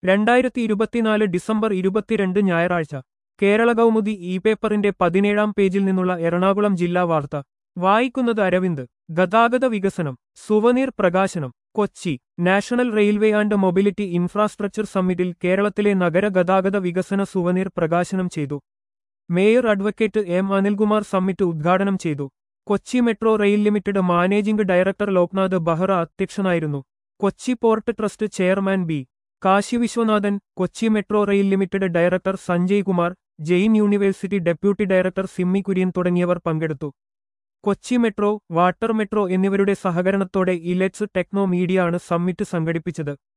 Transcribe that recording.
രണ്ടായിരത്തി ഇരുപത്തിനാല് ഡിസംബർ ഇരുപത്തിരണ്ട് ഞായറാഴ്ച കേരള കൗമുദി ഇ പേപ്പറിന്റെ പതിനേഴാം പേജിൽ നിന്നുള്ള എറണാകുളം ജില്ലാ വാർത്ത വായിക്കുന്നത് അരവിന്ദ് ഗതാഗത വികസനം സുവനീർ പ്രകാശനം Kochi national railway and mobility infrastructure സമ്മിറ്റിൽ കേരളത്തിലെ നഗര ഗതാഗത വികസന സുവനീർ പ്രകാശനം ചെയ്തു mayor advocate M Anilkumar summit ഉദ്ഘാടനം ചെയ്തു Kochi metro rail limited managing director Loknath Behera അധ്യക്ഷനായിരുന്നു Kochi port trust chairman B Kashi Viswanathan Kochi metro rail limited director Sanjay Kumar Jain university deputy director Simmy Kurian തുടങ്ങിയവർ പങ്കെടുത്തു കൊച്ചി മെട്രോ വാട്ടർ മെട്രോ എന്നിവരുടെ സഹകരണത്തോടെ ഇലെറ്റ്സ് ടെക്നോ മീഡിയ ആണ് സമ്മിറ്റ് സംഘടിപ്പിച്ചത്